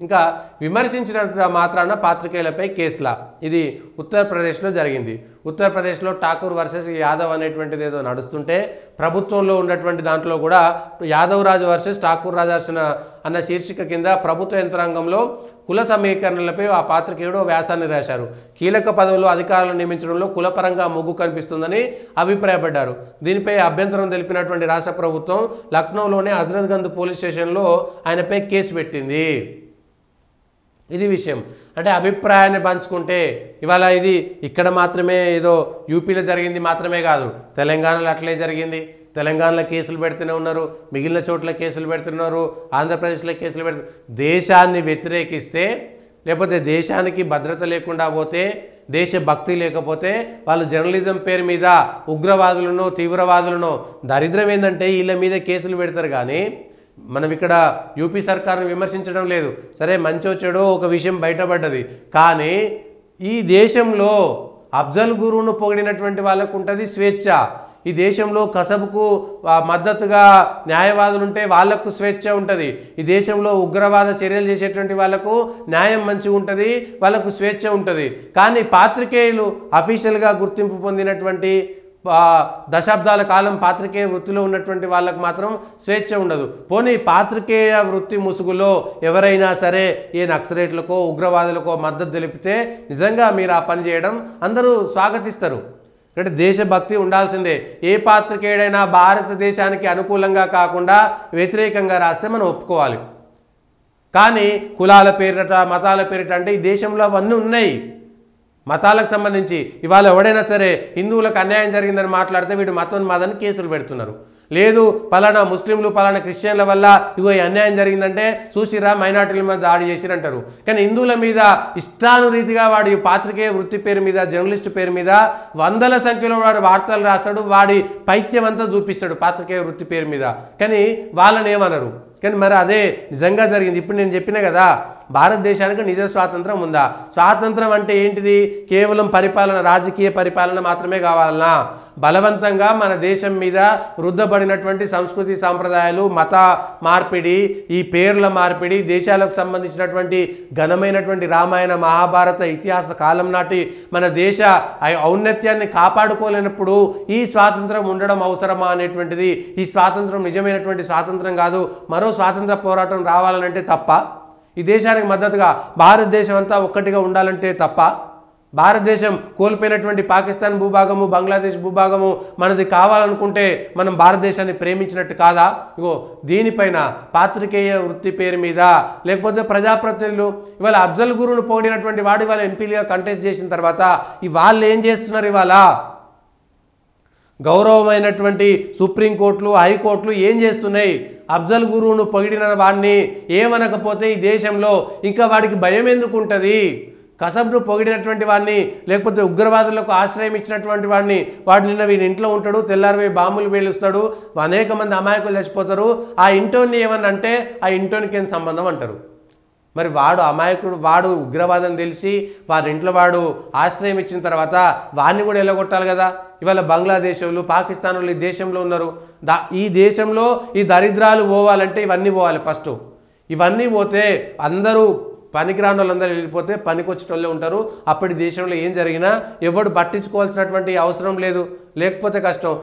ఇంకా విమర్శించినంత మాత్రాన పాత్రికేయులపై కేసులా ఇది ఉత్తరప్రదేశ్లో జరిగింది ఉత్తరప్రదేశ్లో ఠాకూర్ వర్సెస్ యాదవ్ అనేటువంటిది ఏదో నడుస్తుంటే ప్రభుత్వంలో ఉన్నటువంటి దాంట్లో కూడా యాదవ్ రాజు వర్సెస్ ఠాకూర్ రాజర్శన అన్న శీర్షిక కింద ప్రభుత్వ యంత్రాంగంలో కుల సమీకరణలపై ఆ పాత్రికేయుడు ఓ వ్యాసాన్ని రాశారు కీలక పదవులు అధికారులను నియమించడంలో కులపరంగా మొగ్గు కనిపిస్తుందని అభిప్రాయపడ్డారు దీనిపై అభ్యంతరం తెలిపినటువంటి రాష్ట్ర ప్రభుత్వం లక్నోలోని హజరత్గంజ్ పోలీస్ స్టేషన్లో ఆయనపై కేసు పెట్టింది ఇది విషయం అంటే అభిప్రాయాన్ని పంచుకుంటే ఇవాళ ఇది ఇక్కడ మాత్రమే ఏదో యూపీలో జరిగింది మాత్రమే కాదు తెలంగాణలో అట్లే జరిగింది తెలంగాణలో కేసులు పెడుతూనే ఉన్నారు మిగిలిన చోట్ల కేసులు పెడుతున్నారు ఆంధ్రప్రదేశ్లో కేసులు పెడుతు దేశాన్ని వ్యతిరేకిస్తే లేకపోతే దేశానికి భద్రత లేకుండా పోతే దేశభక్తి లేకపోతే వాళ్ళు జర్నలిజం పేరు మీద ఉగ్రవాదులను తీవ్రవాదులను దరిద్రం ఏంటంటే వీళ్ళ మీద కేసులు పెడతారు కానీ మనం ఇక్కడ యూపీ సర్కార్ను విమర్శించడం లేదు సరే మంచో చెడో ఒక విషయం బయటపడ్డది కానీ ఈ దేశంలో అఫ్జల్ గురువును పొగిడినటువంటి వాళ్ళకు ఉంటుంది స్వేచ్ఛ ఈ దేశంలో కసబుకు ఆ, మద్దతుగా న్యాయవాదులు ఉంటే వాళ్లకు స్వేచ్ఛ ఉంటుంది ఈ దేశంలో ఉగ్రవాద చర్యలు చేసేటువంటి వాళ్ళకు న్యాయం మంచిగా ఉంటుంది వాళ్ళకు స్వేచ్ఛ ఉంటుంది కానీ పాత్రికేయులు అఫీషియల్గా గుర్తింపు పొందినటువంటి ఆ, దశాబ్దాల కాలం పాత్రికేయ వృత్తిలో ఉన్నటువంటి వాళ్ళకు మాత్రం స్వేచ్ఛ ఉండదు పోనీ పాత్రికేయ వృత్తి ముసుగులో ఎవరైనా సరే ఏ నక్సలైట్లకో ఉగ్రవాదులకో మద్దతు తెలిపితే నిజంగా మీరు ఆ పని చేయడం అందరూ స్వాగతిస్తారు అంటే దేశభక్తి ఉండాల్సిందే ఏ పాత్రికేయుడైనా భారతదేశానికి అనుకూలంగా కాకుండా వ్యతిరేకంగా రాస్తే మనం ఒప్పుకోవాలి కానీ కులాల పేరిట మతాల పేరిట అంటే ఈ దేశంలో అవన్నీ ఉన్నాయి మతాలకు సంబంధించి ఇవాళ ఎవడైనా సరే హిందువులకు అన్యాయం జరిగిందని మాట్లాడితే వీడు మతోన్మాదని కేసులు పెడుతున్నారు లేదు పలానా ముస్లింలు పలానా క్రిస్టియన్ల వల్ల ఇగో ఈ అన్యాయం జరిగిందంటే చూసిరా మైనార్టీల మీద దాడి చేసిరంటారు కానీ హిందువుల మీద ఇష్టానురీతిగా వాడి పాత్రికేయ వృత్తి పేరు మీద జర్నలిస్ట్ పేరు మీద వందల సంఖ్యలో వాడు వార్తలు రాస్తాడు వాడి పైత్యం అంతా చూపిస్తాడు పాత్రికేయ వృత్తి పేరు మీద కానీ వాళ్ళని ఏమనరు కానీ మరి అదే నిజంగా జరిగింది ఇప్పుడు నేను చెప్పిన కదా భారతదేశానికి నిజ స్వాతంత్రం ఉందా స్వాతంత్రం అంటే ఏంటిది కేవలం పరిపాలన రాజకీయ పరిపాలన మాత్రమే కావాలనా బలవంతంగా మన దేశం మీద రుద్దబడినటువంటి సంస్కృతి సాంప్రదాయాలు మత మార్పిడి ఈ పేర్ల మార్పిడి దేశాలకు సంబంధించినటువంటి ఘనమైనటువంటి రామాయణ మహాభారత ఇతిహాస కాలం నాటి మన దేశ ఐ- ఔన్నత్యాన్ని కాపాడుకోలేనప్పుడు ఈ స్వాతంత్రం ఉండడం అవసరమా అనేటువంటిది ఈ స్వాతంత్రం నిజమైనటువంటి స్వాతంత్రం కాదు మరో స్వాతంత్ర పోరాటం రావాలనంటే తప్ప ఈ దేశానికి మద్దతుగా భారతదేశం అంతా ఒక్కటిగా ఉండాలంటే తప్ప భారతదేశం కోల్పోయినటువంటి పాకిస్తాన్ భూభాగము బంగ్లాదేశ్ భూభాగము మనది కావాలనుకుంటే మనం భారతదేశాన్ని ప్రేమించినట్టు కాదా ఇగో దీనిపైన పాత్రికేయ వృత్తి పేరు మీద లేకపోతే ప్రజాప్రతినిధులు ఇవాళ అఫ్జల్ గురువును పోడినటువంటి వాడు ఇవాళ ఎంపీలుగా కంటెస్ట్ చేసిన తర్వాత ఈ వాళ్ళు ఏం చేస్తున్నారు ఇవాళ గౌరవమైనటువంటి సుప్రీంకోర్టులు హైకోర్టులు ఏం చేస్తున్నాయి అఫ్జల్ గురువును పొగిడిన వాడిని ఏమనకపోతే ఈ దేశంలో ఇంకా వాడికి భయం ఎందుకు ఉంటుంది కసబ్ను పొగిడినటువంటి వాడిని లేకపోతే ఉగ్రవాదులకు ఆశ్రయం ఇచ్చినటువంటి వాడిని వాడు నిన్న వీని ఇంట్లో ఉంటాడు తెల్లారిపోయి బాంబులు పేలుస్తాడు అనేక మంది అమాయకులు చచ్చిపోతారు ఆ ఇంటోని ఏమన్నా అంటే ఆ ఇంటోనికి ఏం సంబంధం అంటారు మరి వాడు అమాయకుడు వాడు ఉగ్రవాదం తెలిసి వారి ఇంట్లో వాడు ఆశ్రయం ఇచ్చిన తర్వాత వాడిని కూడా ఎలగొట్టాలి కదా ఇవాళ బంగ్లాదేశ్ వాళ్ళు పాకిస్తాన్ వాళ్ళు ఈ దేశంలో ఉన్నారు దా ఈ దేశంలో ఈ దరిద్రాలు పోవాలంటే ఇవన్నీ పోవాలి ఫస్ట్ ఇవన్నీ పోతే అందరూ పనికిరాని వాళ్ళందరూ వెళ్ళిపోతే పనికొచ్చేటోళ్ళే ఉంటారు అప్పటి దేశంలో ఏం జరిగినా ఎవడు పట్టించుకోవాల్సినటువంటి అవసరం లేదు లేకపోతే కష్టం